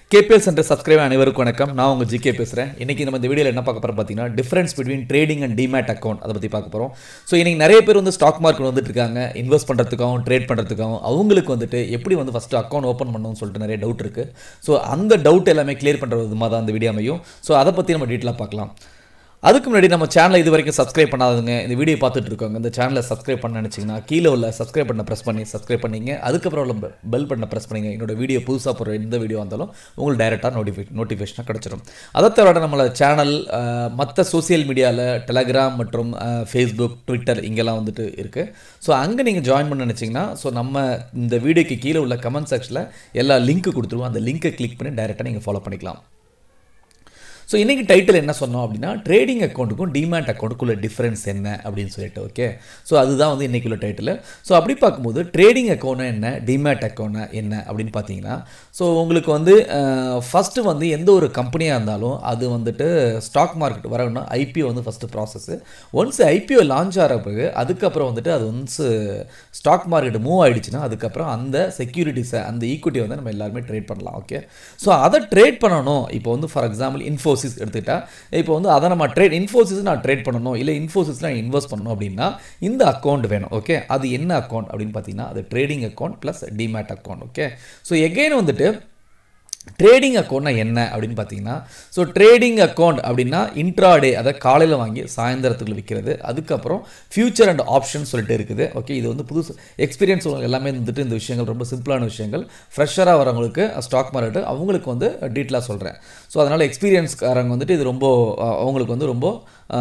KPL centre subscribe அனைவருக்கும் வணக்கம் நான் உங்கள் ஜிகே பேசுகிறேன் இன்றைக்கி நம்ம இந்த வீடியோவில் என்ன பார்க்க போகிறோம் பார்த்தீங்கன்னா difference between trading and demat account அதை பற்றி பார்க்க போகிறோம் ஸோ இன்றைக்கி நிறைய பேர் வந்து ஸ்டாக் மார்க்கெட் வந்துட்டு இருக்காங்க இன்வெஸ்ட் பண்ணுறதுக்காகவும் ட்ரேட் பண்ணுறதுக்காகவும் அவங்களுக்கு வந்துட்டு எப்படி வந்து ஃபஸ்ட்டு அக்கௌண்ட் ஓப்பன் பண்ணணும்னு சொல்லிட்டு நிறைய டவுட் இருக்குது ஸோ அந்த டவுட் எல்லாமே கிளியர் பண்ணுற விதமாக தான் அந்த வீடியோ அமையும் ஸோ அதை பற்றி நம்ம டீட்டெயிலாக பார்க்கலாம் அதுக்கு முன்னாடி நம்ம சேனலை இது வரைக்கும் சப்ஸ்கிரைப் பண்ணாதவங்க இந்த வீடியோ பார்த்துட்டு இருக்கவங்க இந்த சேனலை சப்ஸ்கிரைப் பண்ண நினச்சிங்கன்னா கீழே உள்ள சப்ஸ்கிரைப் பண்ண ப்ரெஸ் பண்ணி சப்ஸ்கிரைப் பண்ணிங்க அதுக்கப்புறம் உள்ள பெல் பண்ண ப்ரெஸ் பண்ணிங்க என்னோட வீடியோ புதுசாக போகிற எந்த வீடியோ வந்தாலும் உங்களுக்கு டைரெக்டாக நோட்டிஃபை நோட்டிஃபிகேஷனாக கிடச்சிடும் அதை தவிர நம்மளோட சேனல் மற்ற சோசியல் மீடியாவில் டெலகிராம் மற்றும் ஃபேஸ்புக் ட்விட்டர் இங்கெல்லாம் வந்துட்டு இருக்குது ஸோ அங்கே நீங்கள் ஜாயின் பண்ண நினச்சிங்கன்னா ஸோ நம்ம இந்த வீடியோக்கு கீழே உள்ள கமெண்ட் செக்ஷனில் எல்லா லிங்க் கொடுத்துருவோம் அந்த லிங்க்கை கிளிக் பண்ணி டைரெக்டாக நீங்கள் ஃபாலோ பண்ணிக்கலாம் ஸோ இன்றைக்கி டைட்டில் என்ன சொன்னோம் அப்படின்னா ட்ரேடிங் அக்கௌண்ட்டுக்கும் டிமேட் அக்கௌண்ட்டுக்குள்ள டிஃப்ரென்ஸ் என்ன அப்படின்னு சொல்லிட்டு ஓகே ஸோ அதுதான் வந்து இன்றைக்குள்ள டைட்டில் ஸோ அப்படி பார்க்கும்போது ட்ரேடிங் அக்கௌண்ட் என்ன டிமேட் அக்கௌண்ட் என்ன அப்படின்னு பார்த்தீங்கன்னா ஸோ உங்களுக்கு வந்து ஃபஸ்ட்டு வந்து எந்த ஒரு கம்பெனியாக இருந்தாலும் அது வந்துட்டு ஸ்டாக் மார்க்கெட் வரணும்னா ஐபிஓ வந்து first process once IPO launch ஆகிற பிறகு அதுக்கப்புறம் வந்துட்டு அது ஒன்ஸ் ஸ்டாக் மார்க்கெட் மூவ் ஆகிடுச்சுன்னா அதுக்கப்புறம் அந்த செக்யூரிட்டிஸை அந்த ஈக்விட்டியை வந்து நம்ம எல்லாருமே ட்ரேட் பண்ணலாம் ஓகே ஸோ அதை ட்ரேட் பண்ணணும் இப்போ வந்து ஃபார் எக்ஸாம்பிள் இன்ஃபோ இன்ஃபோசிஸ் எடுத்துக்கிட்டா இப்போ வந்து அதை நம்ம ட்ரேட் இன்ஃபோசிஸ் நான் ட்ரேட் பண்ணணும் இல்லை இன்ஃபோசிஸ் நான் இன்வெஸ்ட் பண்ணணும் அப்படின்னா இந்த அக்கௌண்ட் வேணும் ஓகே அது என்ன அக்கௌண்ட் அப்படின்னு பார்த்தீங்கன்னா அது trading account plus demat account okay so again வந்துட்டு ட்ரேடிங் அக்கௌண்ட்னா என்ன அப்படின்னு பார்த்தீங்கன்னா ஸோ ட்ரேடிங் அக்கௌண்ட் அப்படின்னா இன்ட்ராடே அதை காலையில் வாங்கி சாயந்தரத்துக்குள்ள விற்கிறது அதுக்கப்புறம் ஃபியூச்சர் அண்ட் ஆப்ஷன் சொல்லிட்டு இருக்குது ஓகே இது வந்து புதுசு எக்ஸ்பீரியன்ஸ் எல்லாமே வந்துட்டு இந்த விஷயங்கள் ரொம்ப சிம்பிளான விஷயங்கள் ஃப்ரெஷராக வரவங்களுக்கு ஸ்டாக் மார்க்கெட்டு அவங்களுக்கு வந்து டீட்டெயிலாக சொல்கிறேன் ஸோ அதனால் எக்ஸ்பீரியன்ஸ்காரங்க வந்துட்டு இது ரொம்ப அவங்களுக்கு வந்து ரொம்ப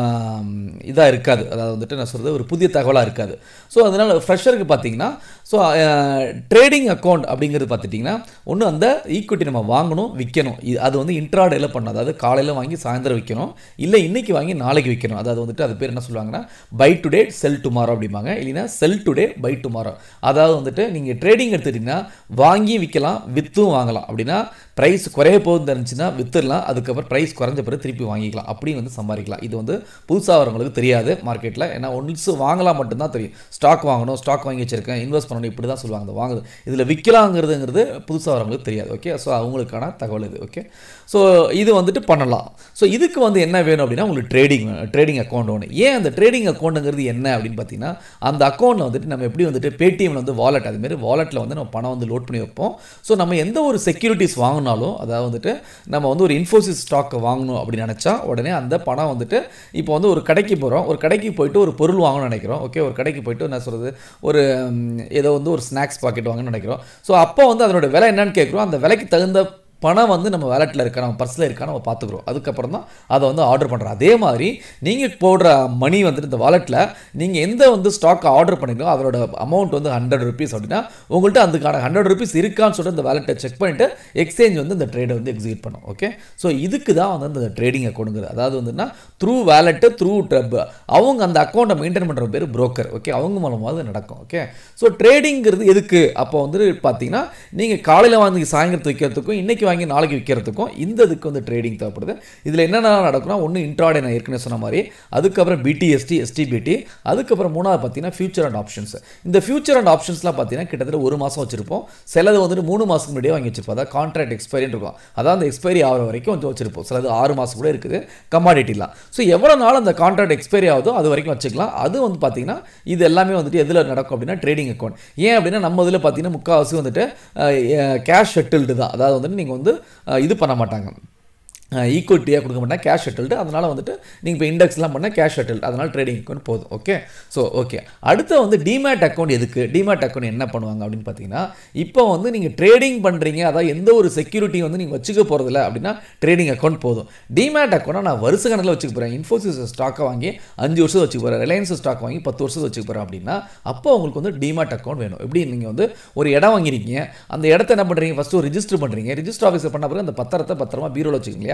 இதாக இருக்காது அதாவது வந்துட்டு நான் சொல்கிறது ஒரு புதிய தகவலாக இருக்காது ஸோ அதனால் ஃப்ரெஷருக்கு பார்த்தீங்கன்னா ஸோ ட்ரேடிங் அக்கௌண்ட் அப்படிங்கிறது பார்த்துட்டிங்கன்னா ஒன்று அந்த ஈக்விட்டி நம்ம வாங்கணும் விற்கணும் இது அது வந்து இன்ட்ராடேல பண்ணணும் அதாவது காலையில் வாங்கி சாயந்தரம் விற்கணும் இல்லை இன்றைக்கி வாங்கி நாளைக்கு விற்கணும் அதாவது வந்துட்டு அது பேர் என்ன சொல்லுவாங்கன்னா பை டுடே செல் டுமாரோ அப்படிம்பாங்க இல்லைன்னா செல் டுடே பை டுமாரோ அதாவது வந்துட்டு நீங்கள் ட்ரேடிங் எடுத்துட்டிங்கன்னா வாங்கி விற்கலாம் விற்றும் வாங்கலாம் அப்படின்னா ப்ரைஸ் குறைய போகுதுன்னு தெரிஞ்சுன்னா வித்துடலாம் அதுக்கப்புறம் ப்ரைஸ் குறைஞ்ச பிறகு திருப்பி வாங்கிக்கலாம் அப்படி வந்து சம்பாதிக்கலாம் இது வந்து புதுசாக வரவங்களுக்கு தெரியாது மார்க்கெட்டில் ஏன்னா ஒன்ஸ் வாங்கலாம் மட்டும்தான் தெரியும் ஸ்டாக் வாங்கணும் ஸ்டாக் வாங்கி வச்சிருக்கேன் இன்வெஸ்ட் பண்ணணும் இப்படி தான் சொல்லுவாங்க அந்த வாங்குது இதில் விற்கலாங்கிறதுங்கிறது புதுசாக வரவங்களுக்கு தெரியாது ஓகே ஸோ அவங்களுக்கான தகவல் இது ஓகே ஸோ இது வந்துட்டு பண்ணலாம் ஸோ இதுக்கு வந்து என்ன வேணும் அப்படின்னா உங்களுக்கு ட்ரேடிங் ட்ரேடிங் அக்கௌண்ட் ஒன்று ஏன் அந்த ட்ரேடிங் அக்கௌண்ட்டுங்கிறது என்ன அப்படின்னு பார்த்தீங்கன்னா அந்த அக்கௌண்ட்டில் வந்துட்டு நம்ம எப்படி வந்துட்டு பேடிஎம்ல வந்து வாலெட் அதுமாரி வாலெட்டில் வந்து நம்ம பணம் வந்து லோட் பண்ணி வைப்போம் ஸோ நம்ம எந்த ஒரு செக்யூரிட்டிஸ் வாங்கினாலும் அதாவது வந்துட்டு நம்ம வந்து ஒரு இன்ஃபோசிஸ் ஸ்டாக் வாங்கணும் அப்படின்னு நினச்சா உடனே அந்த பணம் வந்துட்டு இப்போ வந்து ஒரு கடைக்கு போகிறோம் ஒரு கடைக்கு போயிட்டு ஒரு பொருள் வாங்கணும்னு நினைக்கிறோம் ஓகே ஒரு கடைக்கு போயிட்டு என்ன சொல்கிறது ஒரு ஏதோ வந்து ஒரு ஸ்நாக்ஸ் பாக்கெட் வாங்கணும்னு நினைக்கிறோம் ஸோ அப்போ வந்து அதனோட விலை என்னன்னு கேட்குறோம் அந்த விலைக்கு தகுந்த பணம் வந்து நம்ம வேலெட்டில் இருக்கா நம்ம பர்ஸில் இருக்கா நம்ம பார்த்துக்குறோம் அதுக்கப்புறம் தான் அதை வந்து ஆர்டர் பண்ணுறோம் அதே மாதிரி நீங்கள் போடுற மணி வந்துட்டு இந்த வாலெட்டில் நீங்கள் எந்த வந்து ஸ்டாக் ஆர்டர் பண்ணிங்களோ அதோட அமௌண்ட் வந்து ஹண்ட்ரட் ருபீஸ் அப்படின்னா உங்கள்கிட்ட அதுக்கான ஹண்ட்ரட் ருபீஸ் இருக்கான்னு சொல்லிட்டு இந்த வேலெட்டை செக் பண்ணிவிட்டு எக்ஸ்சேஞ்ச் வந்து இந்த ட்ரேடை வந்து எக்ஸிக்யூட் பண்ணும் ஓகே ஸோ இதுக்கு தான் வந்து அந்த ட்ரேடிங் அக்கௌண்ட்டுங்கிறது அதாவது வந்துன்னா த்ரூ வேலெட்டு த்ரூ அவங்க அந்த அக்கௌண்ட்டை மெயின்டைன் பண்ணுற பேர் புரோக்கர் ஓகே அவங்க மூலமாக அது நடக்கும் ஓகே ஸோ ட்ரேடிங்கிறது எதுக்கு அப்போ வந்து பார்த்தீங்கன்னா நீங்கள் காலையில் வாங்கி சாயங்காலத்து வைக்கிறதுக்கும் இன்றைக்கி வாங்கி நாளைக்கு விற்கிறதுக்கும் இந்த இதுக்கு வந்து ட்ரேடிங் தேவைப்படுது இதில் என்னென்ன நடக்கும்னா ஒன்று இன்ட்ராடே நான் ஏற்கனவே சொன்ன மாதிரி அதுக்கப்புறம் பிடிஎஸ்டி எஸ்டிபிடி அதுக்கப்புறம் மூணாவது பார்த்தீங்கன்னா ஃபியூச்சர் அண்ட் ஆப்ஷன்ஸ் இந்த ஃபியூச்சர் அண்ட் ஆப்ஷன்ஸ்லாம் பார்த்தீங்கன்னா கிட்டத்தட்ட ஒரு மாதம் வச்சிருப்போம் சிலது வந்துட்டு மூணு மாதத்துக்கு முன்னாடியே வாங்கி வச்சிருப்போம் அதாவது கான்ட்ராக்ட் எக்ஸ்பைரின்னு இருக்கும் அதாவது அந்த எக்ஸ்பைரி ஆகிற வரைக்கும் வந்து வச்சிருப்போம் சிலது ஆறு மாதம் கூட இருக்குது கமாடிட்டிலாம் ஸோ எவ்வளோ நாள் அந்த கான்ட்ராக்ட் எக்ஸ்பைரி ஆகுதோ அது வரைக்கும் வச்சுக்கலாம் அது வந்து பார்த்தீங்கன்னா இது எல்லாமே வந்துட்டு எதில் நடக்கும் அப்படின்னா ட்ரேடிங் அக்கௌண்ட் ஏன் அப்படின்னா நம்ம இதில் பார்த்தீங்கன்னா முக்கால்வாசி வந்துட்டு கேஷ் செட்டில்டு தான் அதாவது வந்துட்டு நீங்கள் வந்து இது பண்ண மாட்டாங்க ஈக்குவிட்டியாக கொடுக்க மாட்டாங்க கேஷ் செட்டில்டு அதனால் வந்துட்டு நீங்கள் இப்போ இண்டெக்ஸ்லாம் பண்ணால் கேஷ் செட்டில்டு அதனால் ட்ரேடிங் அக்கௌண்ட் போதும் ஓகே ஸோ ஓகே அடுத்து வந்து டிமேட் அக்கௌண்ட் எதுக்கு டிமேட் அக்கௌண்ட் என்ன பண்ணுவாங்க அப்படின்னு பார்த்தீங்கன்னா இப்போ வந்து நீங்கள் ட்ரேடிங் பண்ணுறீங்க அதாவது எந்த ஒரு செக்யூரிட்டி வந்து நீங்கள் வச்சுக்க போகிறதில்ல அப்படின்னா ட்ரேடிங் அக்கௌண்ட் போதும் டிமேட் அக்கௌண்ட்டை நான் வருஷ கணக்கில் வச்சுக்க போகிறேன் இன்ஃபோசிஸ் ஸ்டாக்கை வாங்கி அஞ்சு வருஷம் வச்சுக்க போகிறேன் ரிலையன்ஸ் ஸ்டாக் வாங்கி பத்து வருஷம் வச்சுக்க போகிறேன் அப்படின்னா அப்போ உங்களுக்கு வந்து டிமேட் அக்கௌண்ட் வேணும் எப்படி நீங்கள் வந்து ஒரு இடம் வாங்கிருக்கீங்க அந்த இடத்த என்ன பண்ணுறீங்க ஃபஸ்ட்டு ஒரு ரிஜிஸ்டர் பண்ணுறீங்க ரிஜிஸ்டர் ஆஃபீஸர் பண்ண பிறகு அந்த பத்திரத்தை பத்திரமா பீரோவில் வச்சுக்கோங்க இல்லையா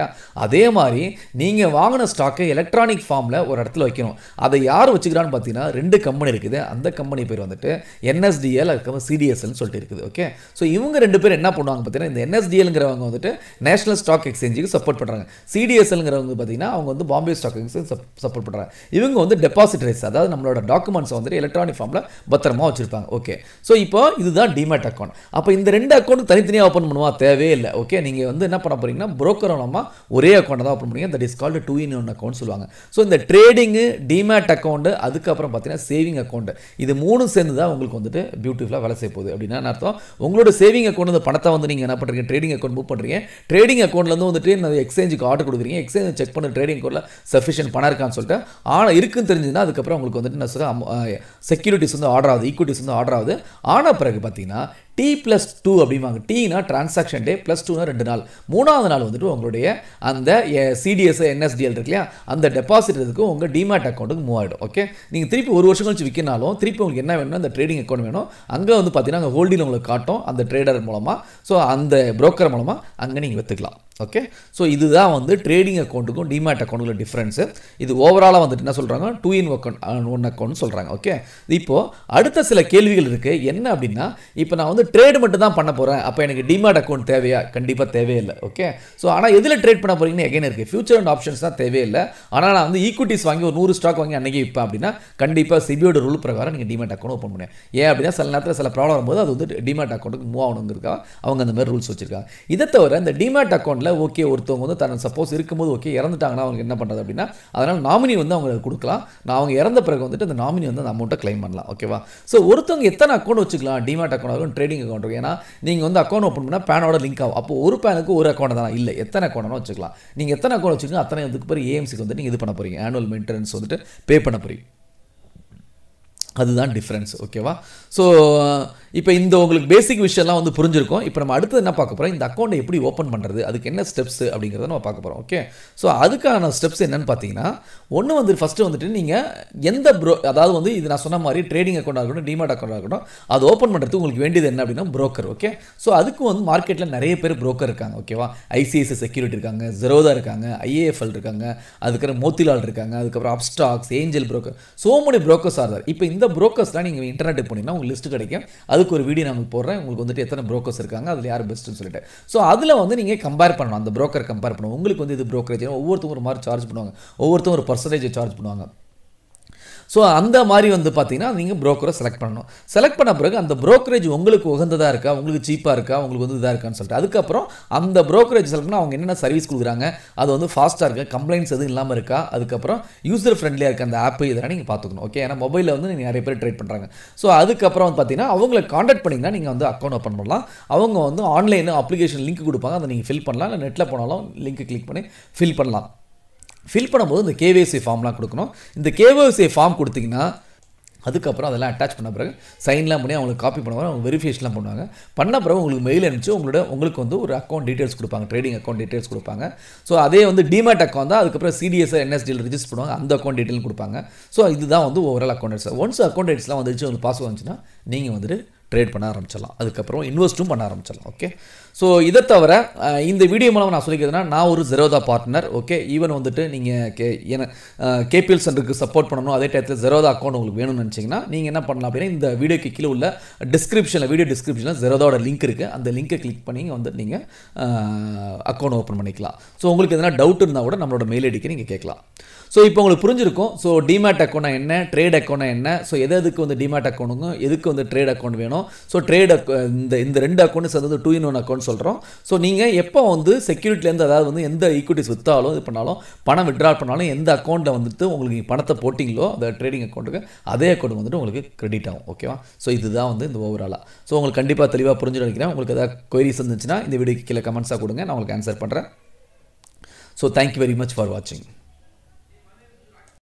அதே மாதிரி நீங்கள் வாங்கின ஸ்டாக்கை எலக்ட்ரானிக் ஃபார்மில் ஒரு இடத்துல வைக்கணும் அதை யார் வச்சுக்கிறான்னு பார்த்தீங்கன்னா ரெண்டு கம்பெனி இருக்குது அந்த கம்பெனி பேர் வந்துட்டு என்எஸ்டிஎல் அதுக்கப்புறம் சிடிஎஸ்எல்னு சொல்லிட்டு இருக்குது ஓகே ஸோ இவங்க ரெண்டு பேர் என்ன பண்ணுவாங்க பார்த்தீங்கன்னா இந்த என்எஸ்டிஎல்ங்கிறவங்க வந்துட்டு நேஷனல் ஸ்டாக் எக்ஸ்சேஞ்சுக்கு சப்போர்ட் பண்ணுறாங்க சிடிஎஸ்எல்ங்கிறவங்க பார்த்தீங்கன்னா அவங்க வந்து பாம்பே ஸ்டாக் எக்ஸ்சேஞ்ச் சப்போர்ட் பண்ணுறாங்க இவங்க வந்து டெபாசிட்டரிஸ் அதாவது நம்மளோட டாக்குமெண்ட்ஸ் வந்துட்டு எலக்ட்ரானிக் ஃபார்மில் பத்திரமா வச்சிருப்பாங்க ஓகே ஸோ இப்போ இதுதான் டிமேட் அக்கௌண்ட் அப்போ இந்த ரெண்டு அக்கௌண்ட் தனித்தனியாக ஓப்பன் பண்ணுவா தேவையே இல்லை ஓகே நீங்கள் வந்து என்ன பண்ண போறீங்கன்னா broker மூலமா ஒரே அக்கௌண்ட் தான் ஓப்பன் பண்ணுவீங்க that is called two in one account சொல்லுவாங்க ஸோ இந்த ட்ரேடிங்கு டிமேட் அக்கௌண்ட் அதுக்கப்புறம் பார்த்தீங்கன்னா சேவிங் அக்கௌண்ட் இது மூணும் சேர்ந்து தான் உங்களுக்கு வந்துட்டு பியூட்டிஃபுல்லாக வேலை செய்ய போகுது அப்படின்னா என்ன அர்த்தம் உங்களோட சேவிங் அக்கௌண்ட் இந்த பணத்தை வந்து நீங்கள் என்ன பண்ணுறீங்க ட்ரேடிங் அக்கௌண்ட் மூவ் பண்ணுறீங்க ட்ரேடிங் அக்கௌண்ட்லேருந்து வந்துட்டு இந்த எக்ஸ்சேஞ்சுக்கு ஆர்டர் கொடுக்குறீங்க எக்ஸ்சேஞ்ச் செக் பண்ணி ட்ரேடிங் அக்கௌண்ட்டில் சஃபிஷியன்ட் பணம் இருக்கான்னு சொல்லிட்டு ஆனால் இருக்குன்னு தெரிஞ்சதுன்னா அதுக்கப்புறம் உங்களுக்கு வந்துட்டு என்ன சொல்ல செக்யூரிட்டிஸ் வந்து ஆர்டர் ஆகுது ஈக்விட்டிஸ் வந்து ஆர்டர் ஆகுது ஆன பிறகு பார்த்தீங்கன்னா டி ப்ளஸ் டூ அப்படிம்பாங்க டீனா டிரான்சாக்ஷன் டே ப்ளஸ் டூனா ரெண்டு நாள் மூணாவது நாள் வந்துட்டு உங்களுடைய அந்த சிடிஎஸ் என்எஸ்டிஎல் இருக்கு இல்லையா அந்த டெபாசிட் இதுக்கு உங்கள் டிமேட் அக்கௌண்ட்டுக்கு மூவ் ஆகிடும் ஓகே நீங்கள் திருப்பி ஒரு வருஷம் கழிச்சு விற்கினாலும் திருப்பி உங்களுக்கு என்ன வேணும் அந்த ட்ரேடிங் அக்கௌண்ட் வேணும் அங்கே வந்து பார்த்தீங்கன்னா அங்கே ஹோல்டிங் உங்களுக்கு காட்டும் அந்த ட்ரேடர் மூலமாக ஸோ அந்த புரோக்கர் மூலமாக அங்கே நீங்கள் விற்றுக்கலாம் ஓகே ஸோ இதுதான் வந்து ட்ரேடிங் அக்கௌண்ட்டுக்கும் டிமேட் அக்கௌண்ட்டுக்கும் டிஃப்ரென்ஸு இது ஓவராலாக வந்துட்டு என்ன சொல்கிறாங்க two in account one account சொல்கிறாங்க ஓகே இப்போது அடுத்த சில கேள்விகள் இருக்குது என்ன அப்படின்னா இப்போ நான் வந்து ட்ரேடு மட்டும் தான் பண்ண போகிறேன் அப்போ எனக்கு டிமேட் அக்கௌண்ட் தேவையா கண்டிப்பாக தேவையில்லை ஓகே ஸோ ஆனால் எதில் ட்ரேட் பண்ண போகிறீங்கன்னு எகைன் இருக்குது ஃபியூச்சர் அண்ட் ஆப்ஷன்ஸ் தான் தேவையில்லை ஆனால் நான் வந்து ஈக்விட்டிஸ் வாங்கி ஒரு நூறு ஸ்டாக் வாங்கி அன்றைக்கி விற்பேன் அப்படின்னா கண்டிப்பாக சிபியோட ரூல் பிரகாரம் நீங்கள் டிமேட் அக்கௌண்ட் ஓப்பன் பண்ணுவேன் ஏன் அப்படின்னா சில நேரத்தில் சில ப்ராப்ளம் வரும்போது அது வந்து டிமேட் அக்கௌண்ட்டுக்கு மூவ் ஆகணுங்கிறதுக்காக அவங்க அந்த மாதிரி ரூல்ஸ் வச்சிருக்காங்க இதை தவிர இந்த டிமேட் அக்கௌண்ட்டில் ஓகே ஒருத்தவங்க வந்து தன் சப்போஸ் இருக்கும்போது ஓகே இறந்துட்டாங்கன்னா அவங்க என்ன பண்ணுறது அப்படின்னா அதனால் நாமினி வந்து அவங்களுக்கு கொடுக்கலாம் நான் அவங்க இறந்த பிறகு வந்துட்டு அந்த நாமினி வந்து அந்த அமௌண்ட்டை க்ளைம் பண்ணலாம் ஓகேவா ஸோ ஒருத்தவங்க எத்தனை அக்கௌண்ட் வச்சுக்கலாம் டிமேட் அக்கௌண்ட் ஆகும் ட்ரேடிங் அக்கௌண்ட் இருக்கும் ஏன்னா நீங்கள் வந்து அக்கௌண்ட் ஓப்பன் பண்ணால் பேனோட லிங்க் ஆகும் அப்போ ஒரு பேனுக்கு ஒரு அக்கௌண்ட் தான் இல்லை எத்தனை அக்கௌண்ட் வச்சுக்கலாம் நீங்கள் எத்தனை அக்கௌண்ட் வச்சுக்கோங்க அத்தனை இதுக்கு பிறகு ஏஎம்சிக்கு வந்து நீங்கள் இது பண்ண போகிறீங்க ஆனுவல் மெயின்டெனன்ஸ் வந்துட்டு பே பண்ண போகிறீங்க அதுதான் டிஃப்ரென்ஸ் ஓகேவா ஸோ இப்போ இந்த உங்களுக்கு பேசிக் விஷயம்லாம் வந்து புரிஞ்சிருக்கும் இப்போ நம்ம அடுத்து என்ன பார்க்க போகிறோம் இந்த அக்கௌண்ட்டை எப்படி ஓப்பன் பண்ணுறது அதுக்கு என்ன ஸ்டெப்ஸ் அப்படிங்கிறத நம்ம பார்க்க போகிறோம் ஓகே ஸோ அதுக்கான ஸ்டெப்ஸ் என்னன்னு பார்த்தீங்கன்னா ஒன்று வந்து ஃபஸ்ட்டு வந்துட்டு நீங்கள் எந்த ப்ரோ அதாவது வந்து இது நான் சொன்ன மாதிரி ட்ரேடிங் அக்கௌண்ட் இருக்கட்டும் டிமாட் அக்கௌண்ட் இருக்கட்டும் அது ஓப்பன் பண்ணுறதுக்கு உங்களுக்கு வேண்டியது என்ன அப்படின்னா broker ஓகே ஸோ அதுக்கு வந்து மார்க்கெட்டில் நிறைய பேர் broker இருக்காங்க ஓகேவா ஐசிஐசி செக்யூரிட்டி இருக்காங்க ஜெரோதா இருக்காங்க ஐஏஎஃப்எல் இருக்காங்க அதுக்கப்புறம் மோத்திலால் இருக்காங்க அதுக்கப்புறம் Upstox Angel broker so many brokers are there இப்போ இந்த brokers-லாம் நீங்கள் இன்டர்நெட் போனீங்கன்னா உங்களுக்கு லிஸ்ட் கிடைக்கும் அதுக்கு ஒரு வீடியோ நான் போடுறேன் உங்களுக்கு வந்துட்டு எத்தனை brokers இருக்காங்க அதில் யார் பெஸ்ட்டுன்னு சொல்லிட்டு ஸோ அதில் வந்து நீங்கள் கம்பேர் பண்ணணும் அந்த broker கம்பேர் பண்ணணும் உங்களுக்கு வந்து இது brokerage ஒவ்வொருத்தவங்க ஒரு மாதிரி சார்ஜ் பண்ணுவாங்க ஒவ்வொருத்தவங்க ஒரு பர்சன்டேஜ் சார்ஜ் பண்ணுவாங்க ஸோ அந்த மாதிரி வந்து பார்த்தீங்கன்னா நீங்கள் ப்ரோக்கரை செலக்ட் பண்ணணும் செலக்ட் பண்ண பிறகு அந்த brokerage உங்களுக்கு உகந்ததாக இருக்கா உங்களுக்கு சீப்பாக இருக்கா உங்களுக்கு வந்து இதாக இருக்கான்னு சொல்லிட்டு அதுக்கப்புறம் அந்த brokerage செலக்ட் பண்ணால் அவங்க என்னென்ன சர்வீஸ் கொடுக்குறாங்க அது வந்து ஃபாஸ்ட்டாக இருக்கா கம்ப்ளைண்ட்ஸ் எதுவும் இல்லாமல் இருக்கா அதுக்கப்புறம் யூசர் ஃப்ரெண்ட்லியாக இருக்க அந்த ஆப் இதெல்லாம் நீங்கள் பார்த்துக்கணும் ஓகே ஏன்னா மொபைலில் வந்து நீங்கள் நிறைய பேர் ட்ரேட் பண்ணுறாங்க ஸோ அதுக்கப்புறம் வந்து பார்த்தீங்கன்னா அவங்களை காண்டாக்ட் பண்ணிங்கன்னா நீங்கள் வந்து அக்கௌண்ட் ஓப்பன் பண்ணலாம் அவங்க வந்து ஆன்லைன் அப்ளிகேஷன் லிங்க் கொடுப்பாங்க அதை நீங்கள் ஃபில் பண்ணலாம் இல்லை நெட்டில் போனாலும் லிங்க் கிளிக் பண்ணி ஃபில் பண்ணலாம் ஃபில் பண்ணும்போது இந்த கேவிஎஸ்சி ஃபார்ம்லாம் கொடுக்கணும் இந்த கேவிஎஸ்சி ஃபார்ம் கொடுத்தீங்கன்னா அதுக்கப்புறம் அதெல்லாம் அட்டாச் பண்ண பிறகு சைன்லாம் பண்ணி அவங்களுக்கு காப்பி பண்ணுவாங்க அவங்க வெரிஃபிகேஷன்லாம் பண்ணுவாங்க பண்ண பிறகு உங்களுக்கு மெயில் அனுப்பிச்சு உங்களோட உங்களுக்கு வந்து ஒரு அக்கௌண்ட் டீட்டெயில்ஸ் கொடுப்பாங்க ட்ரேடிங் அக்கௌண்ட் டீட்டெயில்ஸ் கொடுப்பாங்க ஸோ அதே வந்து டிமேட் அக்கௌண்ட் தான் அதுக்கப்புறம் சிடிஎஸ் என்எஸ்டியில் ரிஜிஸ்டர் பண்ணுவாங்க அந்த அக்கௌண்ட் டீட்டெயில் கொடுப்பாங்க ஸோ இதுதான் வந்து ஓவரால் அக்கௌண்ட் டீட்ஸ் ஒன்ஸ் அக்கௌண்ட் டீட்ஸ்லாம் வந்துச்சு உங்களுக்கு பாஸ்வேர்ட் வந்துச்சுன்னா நீங்கள் வந்துட்டு ட்ரேட் பண்ண ஆரம்பிச்சிடலாம் அதுக்கப்புறம் இன்வெஸ்ட்டும் பண்ண ஆரம்பிச்சிடலாம் ஓகே ஸோ இதை தவிர அஹ், இந்த வீடியோ மூலம் நான் சொல்லிக்கிறதுனா நான் ஒரு ஜெரோதா பார்ட்னர் ஓகே ஈவன் வந்துட்டு நீங்கள் கே என கேபிஎல் சென்டருக்கு சப்போர்ட் பண்ணணும் அதே டயத்தில் ஜெரோதா அக்கௌண்ட் உங்களுக்கு வேணும்னு நினச்சிங்கன்னா நீங்கள் என்ன பண்ணலாம் அப்படின்னா இந்த வீடியோக்கு கீழே உள்ள டிஸ்கிரிப்ஷனில் வீடியோ டிஸ்கிரிப்ஷனில் ஜெரோதாவோட லிங்க் இருக்குது அந்த லிங்கை கிளிக் பண்ணி வந்து நீங்கள் அக்கௌண்ட் ஓப்பன் பண்ணிக்கலாம் ஸோ உங்களுக்கு எதனா டவுட் இருந்தால் கூட நம்மளோட மெயில் ஐடிக்கு நீங்கள் கேட்கலாம் ஸோ இப்போ உங்களுக்கு புரிஞ்சிருக்கும் ஸோ டிமேட் அக்கௌண்ட் என்ன ட்ரேட் அக்கௌண்ட் என்ன ஸோ எது எதுக்கு வந்து டிமேட் அக்கௌண்ட்டுங்க எதுக்கு வந்து ட்ரேட் அக்கௌண்ட் வேணும் ஸோ ட்ரேட் இந்த இந்த ரெண்டு அக்கௌண்ட் சேர்ந்து டூ இன் ஒன் அக்கௌண்ட் சொல்கிறோம் ஸோ நீங்கள் எப்போ வந்து செக்யூரிட்டிலேருந்து அதாவது வந்து எந்த ஈக்விட்டிஸ் விற்றாலும் இது பண்ணாலும் பணம் விட்ரா பண்ணாலும் எந்த அக்கௌண்ட்டில் வந்துட்டு உங்களுக்கு நீங்க பணத்தை போட்டிங்களோ அந்த ட்ரேடிங் அக்கௌண்ட்டுக்கு அதே அக்கௌண்ட் வந்துட்டு உங்களுக்கு கிரெடிட் ஆகும் ஓகேவா ஸோ இதுதான் வந்து இந்த ஓவராலாக ஸோ உங்களுக்கு கண்டிப்பாக தெளிவாக புரிஞ்சு நினைக்கிறேன் உங்களுக்கு ஏதாவது கொயரிஸ் இருந்துச்சுன்னா இந்த வீடியோக்கு கீழே கமெண்ட்ஸாக கொடுங்க நான் உங்களுக்கு ஆன்சர் பண்ணுறேன் so thank you very much for வாட்சிங்